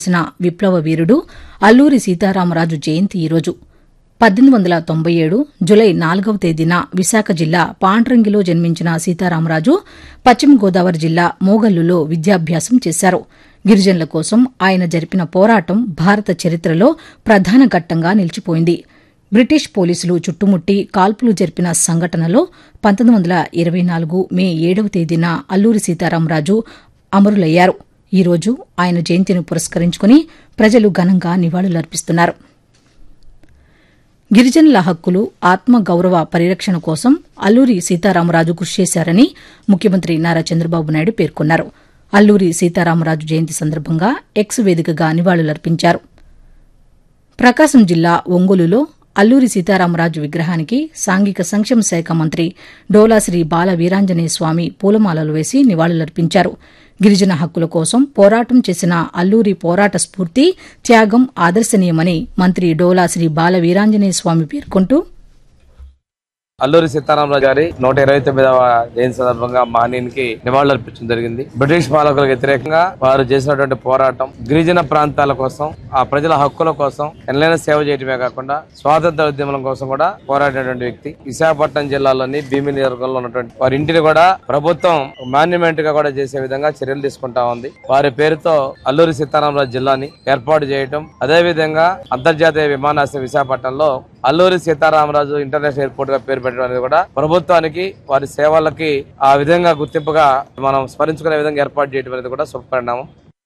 చేసిన విప్లవ వీరుడు అల్లూరి సీతారామరాజు జయంతి ఈరోజు పద్దెనిమిది వందల తొంభై ఏడు జులై నాలుగవ తేదీన విశాఖ జిల్లా పాండ్రంగిలో జన్మించిన సీతారామరాజు పశ్చిమ గోదావరి జిల్లా మోగల్లులో విద్యాభ్యాసం చేశారు గిరిజనుల కోసం ఆయన జరిపిన పోరాటం భారత చరిత్రలో ప్రధాన ఘట్టంగా నిలిచిపోయింది బ్రిటిష్ పోలీసులు చుట్టుముట్టి కాల్పులు జరిపిన సంఘటనలో పంతొమ్మిది వందల ఇరవై నాలుగు మే ఏడవ తేదీన అల్లూరి సీతారామరాజు అమరులయ్యారు ఈ రోజు ఆయన జయంతిని పురస్కరించుకుని ప్రజలు ఘనంగా నివాళులర్పిస్తున్నారు గిరిజనుల హక్కులు ఆత్మ గౌరవ పరిరక్షణ కోసం అల్లూరి సీతారామరాజు కృషి చేశారని ముఖ్యమంత్రి నారా చంద్రబాబు నాయుడు పేర్కొన్నారు అల్లూరి సీతారామరాజు జయంతి సందర్భంగా ఎక్స్ వేదికగా నివాళులర్పించారు ప్రకాశం జిల్లా ఒంగోలులో అల్లూరి సీతారామరాజు విగ్రహానికి సాంఘిక సంక్షేమ శాఖ మంత్రి డోలాశ్రీ బాల వీరాంజనేయ స్వామి పూలమాలలు వేసి నివాళులర్పించారు గిరిజన హక్కుల కోసం పోరాటం చేసిన అల్లూరి పోరాట స్ఫూర్తి త్యాగం ఆదర్శనీయమని మంత్రి డోలాశ్రీ బాల వీరాంజనేయ స్వామి పేర్కొంటూ అల్లూరి సీతారామరాజు గారి నూట ఇరవై తొమ్మిదవ జయంతి సందర్భంగా మహనీయునికి నివాళులు అర్పించడం జరిగింది బ్రిటిష్ పాలకులకు వ్యతిరేకంగా వారు చేసినటువంటి పోరాటం గిరిజన ప్రాంతాల కోసం ఆ ప్రజల హక్కుల కోసం ఎనలేని సేవ చేయడమే కాకుండా స్వాతంత్ర ఉద్యమం కోసం కూడా పోరాడినటువంటి వ్యక్తి విశాఖపట్నం జిల్లాలోని భీమిలి నియోజకవర్గంలో ఉన్నటువంటి వారి ఇంటిని కూడా ప్రభుత్వం మాన్యుమెంట్ గా కూడా చేసే విధంగా చర్యలు తీసుకుంటా ఉంది వారి పేరుతో అల్లూరి సీతారామరాజు జిల్లాని ఏర్పాటు చేయటం అదే విధంగా అంతర్జాతీయ విమానాశ్రయం విశాఖపట్నంలో అల్లూరి సీతారామరాజు ఇంటర్నేషనల్ ఎయిర్పోర్ట్ గా పేరు పెట్టడం అనేది కూడా ప్రభుత్వానికి వారి సేవలకి ఆ విధంగా గుర్తింపుగా మనం స్మరించుకునే విధంగా ఏర్పాటు చేయడం అనేది కూడా శుభపరిణామం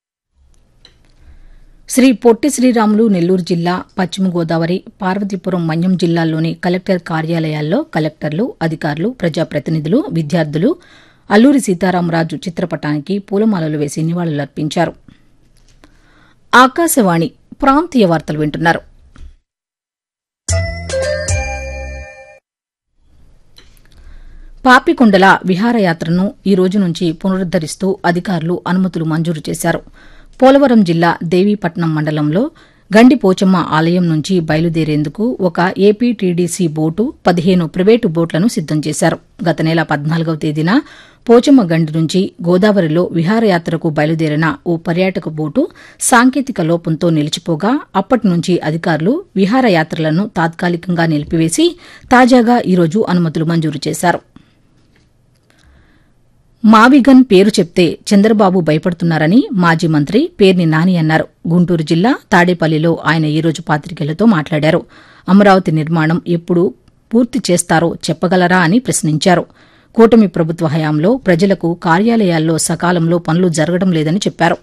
శ్రీ పొట్టి శ్రీరాములు నెల్లూరు జిల్లా పశ్చిమ గోదావరి పార్వతీపురం మన్యం జిల్లాల్లోని కలెక్టర్ కార్యాలయాల్లో కలెక్టర్లు అధికారులు ప్రజాప్రతినిధులు విద్యార్థులు అల్లూరి సీతారామరాజు చిత్రపటానికి పూలమాలలు వేసి నివాళులర్పించారు ఆకాశవాణి ప్రాంతీయ వార్తలు వింటున్నారు పాపికొండల విహారయాత్రను ఈ రోజు నుంచి పునరుద్దరిస్తూ అధికారులు అనుమతులు మంజూరు చేశారు పోలవరం జిల్లా దేవీపట్నం మండలంలో గండి పోచమ్మ ఆలయం నుంచి బయలుదేరేందుకు ఒక ఏపీటీడీసీ బోటు పదిహేను ప్రైవేటు బోట్లను సిద్దం చేశారు గత నెల పద్నాలుగవ తేదీన పోచమ్మ గండి నుంచి గోదావరిలో విహారయాత్రకు బయలుదేరిన ఓ పర్యాటక బోటు సాంకేతిక లోపంతో నిలిచిపోగా అప్పటి నుంచి అధికారులు విహారయాత్రలను తాత్కాలికంగా నిలిపివేసి తాజాగా ఈరోజు అనుమతులు మంజూరు చేశారు మావిగన్ పేరు చెప్తే చంద్రబాబు భయపడుతున్నారని మాజీ మంత్రి పేర్ని నాని అన్నారు గుంటూరు జిల్లా తాడేపల్లిలో ఆయన ఈరోజు పాతికేయులతో మాట్లాడారు అమరావతి నిర్మాణం ఎప్పుడు పూర్తి చేస్తారో చెప్పగలరా అని ప్రశ్నించారు కూటమి ప్రభుత్వ హయాంలో ప్రజలకు కార్యాలయాల్లో సకాలంలో పనులు జరగడం లేదని చెప్పారు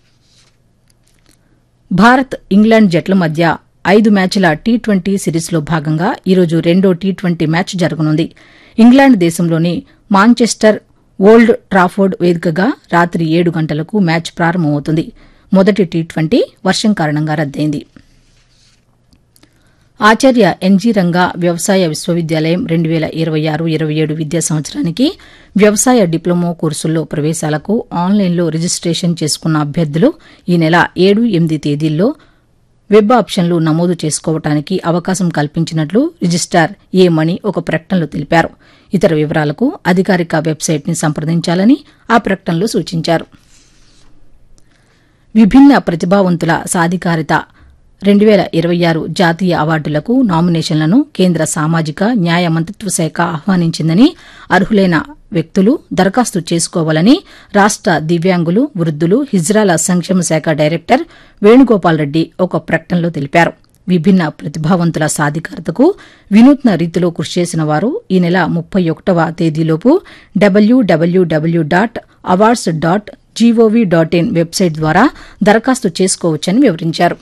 భారత్ ఇంగ్లాండ్ జట్ల మధ్య ఐదు మ్యాచ్ల టీ ట్వంటీ సిరీస్లో భాగంగా ఈరోజు రెండో టీ ట్వంటీ మ్యాచ్ జరగనుంది ఇంగ్లాండ్ దేశంలోని మాంచెస్టర్ ఓల్డ్ ట్రాఫోర్డ్ వేదికగా రాత్రి ఏడు గంటలకు మ్యాచ్ ప్రారంభమవుతుంది మొదటి టీ ట్వంటీ వర్షం కారణంగా రద్దయింది ఆచార్య ఎన్జీ రంగా వ్యవసాయ విశ్వవిద్యాలయం రెండు వేల ఇరవై ఆరు ఇరవై ఏడు విద్యా సంవత్సరానికి వ్యవసాయ డిప్లొమా కోర్సుల్లో ప్రవేశాలకు ఆన్లైన్లో రిజిస్టేషన్ చేసుకున్న అభ్యర్థులు ఈ నెల ఏడు ఎనిమిది తేదీల్లో వెబ్ ఆప్షన్లు నమోదు చేసుకోవటానికి అవకాశం కల్పించినట్లు రిజిస్టార్ ఏ మణి ఒక ప్రకటనలో తెలిపారు ఇతర వివరాలకు అధికారిక వెబ్సైట్ని సంప్రదించాలని ఆ ప్రకటనలో సూచించారు విభిన్న ప్రతిభావంతుల సాధికారిత రెండు వేల ఇరవై ఆరు జాతీయ అవార్డులకు నామినేషన్లను కేంద్ర సామాజిక న్యాయ మంత్రిత్వ శాఖ ఆహ్వానించిందని అర్హులైన వ్యక్తులు దరఖాస్తు చేసుకోవాలని రాష్ట దివ్యాంగులు వృద్దులు హిజ్రాల సంక్షేమ శాఖ డైరెక్టర్ వేణుగోపాల్ రెడ్డి ఒక ప్రకటనలో తెలిపారు విభిన్న ప్రతిభావంతుల సాధికారతకు వినూత్న రీతిలో కృషి చేసిన వారు ఈ నెల ముప్పై ఒకటవ తేదీలోపు W W W dot awards dot GOV dot in website ద్వారా దరఖాస్తు చేసుకోవచ్చని వివరించారు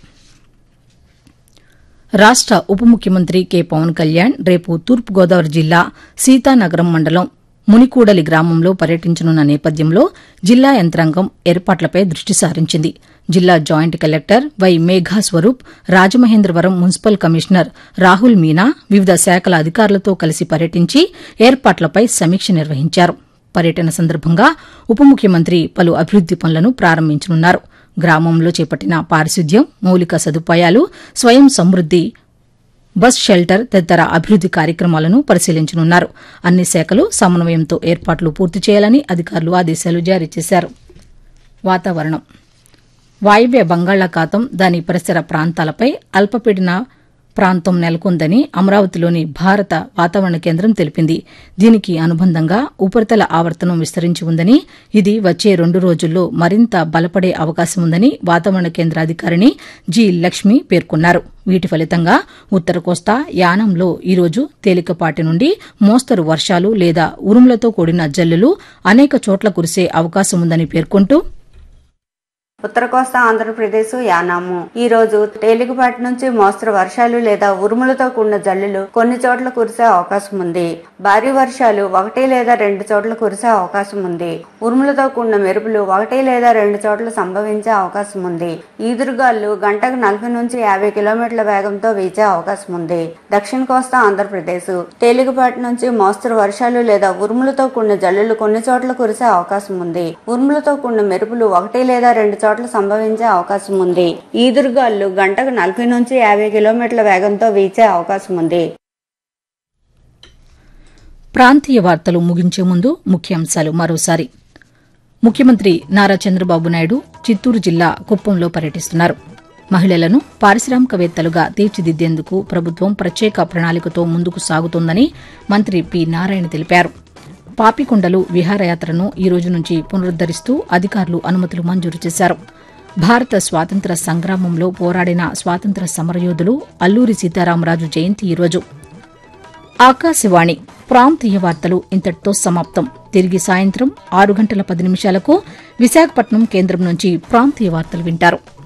రాష్ట ఉప ముఖ్యమంత్రి కె పవన్ కళ్యాణ్ రేపు తూర్పుగోదావరి జిల్లా సీతానగరం మండలం మునికూడలి గ్రామంలో పర్యటించనున్న నేపథ్యంలో జిల్లా యంత్రాంగం ఏర్పాట్లపై దృష్టి సారించింది జిల్లా joint collector Y Megha Swaroop Rajamahendravaram municipal commissioner Rahul Meena వివిధ శాఖల అధికారులతో కలిసి పర్యటించి ఏర్పాట్లపై సమీక్ష నిర్వహించారు పర్యటన సందర్భంగా ఉప ముఖ్యమంత్రి పలు అభివృద్ది పనులను ప్రారంభించనున్నారు గ్రామంలో చేపట్టిన పారిశుద్ధ్యం మౌలిక సదుపాయాలు స్వయం సమృద్ది బస్ షెల్టర్ తదితర అభివృద్ది కార్యక్రమాలను పరిశీలించనున్నారు అన్ని శాఖలు సమన్వయంతో ఏర్పాట్లు పూర్తి చేయాలని అధికారులు ఆదేశాలు జారీ చేశారు వాతావరణం వాయువ్య బంగాళాఖాతం దాని పరిసర ప్రాంతాలపై అల్పపీడన ప్రాంతం నెలకొందని అమరావతిలోని భారత వాతావరణ కేంద్రం తెలిపింది దీనికి అనుబంధంగా ఉపరితల ఆవర్తనం విస్తరించి ఉందని ఇది వచ్చే రెండు రోజుల్లో మరింత బలపడే అవకాశం ఉందని వాతావరణ కేంద్ర అధికారిని జి లక్ష్మి పేర్కొన్నారు వీటి ఫలితంగా ఉత్తర కోస్తా యానంలో ఈరోజు తేలికపాటి నుండి మోస్తరు వర్షాలు లేదా ఉరుములతో కూడిన జల్లులు అనేక చోట్ల కురిసే అవకాశం ఉందని పేర్కొంటూ ఉత్తర కోస్తా ఆంధ్రప్రదేశ్ యానాము ఈ రోజు తేలికపాటి నుంచి మోస్తరు వర్షాలు లేదా ఉరుములతో కూడిన జల్లులు కొన్ని చోట్ల కురిసే అవకాశం ఉంది భారీ వర్షాలు ఒకటి లేదా రెండు చోట్ల కురిసే అవకాశం ఉంది ఉరుములతో కూడిన మెరుపులు ఒకటి లేదా రెండు చోట్ల సంభవించే అవకాశం ఉంది ఈదురుగాలు గంటకు నలభై నుంచి యాభై కిలోమీటర్ల వేగంతో వీచే అవకాశం ఉంది దక్షిణ కోస్తా ఆంధ్రప్రదేశ్ తేలికపాటి నుంచి మోస్తరు వర్షాలు లేదా ఉరుములతో కూడిన జల్లులు కొన్ని చోట్ల కురిసే అవకాశం ఉంది ఉరుములతో కూడిన మెరుపులు ఒకటి లేదా రెండు చోట్ల సంభవించే అవకాశం ఉంది ఈదురుగాలు గంటకు నలభై నుంచి యాభై కిలోమీటర్ల వేగంతో వీచే అవకాశం ఉంది ప్రాంతీయ వార్తలు ముగించే ముందు ముఖ్యాంశాలు మరోసారి ముఖ్యమంత్రి నారా చంద్రబాబు నాయుడు చిత్తూరు జిల్లా కుప్పంలో పర్యటిస్తున్నారు మహిళలను పారిశ్రామికవేత్తలుగా తీర్చిదిద్దేందుకు ప్రభుత్వం ప్రత్యేక ప్రణాళికతో ముందుకు సాగుతోందని మంత్రి పి నారాయణ తెలిపారు పాపికొండలు విహారయాత్రను ఈ రోజు నుంచి పునరుద్దరిస్తూ అధికారులు అనుమతులు మంజూరు చేశారు భారత స్వాతంత్ర సంగ్రామంలో పోరాడిన స్వాతంత్ర సమరయోధులు అల్లూరి సీతారామరాజు జయంతి ఈరోజు ఆకాశవాణి ప్రాంతీయ వార్తలు ఇంతటితో సమాప్తం తిరిగి సాయంత్రం ఆరు గంటల పది నిమిషాలకు విశాఖపట్నం కేంద్రం నుంచి ప్రాంతీయ వార్తలు వింటారు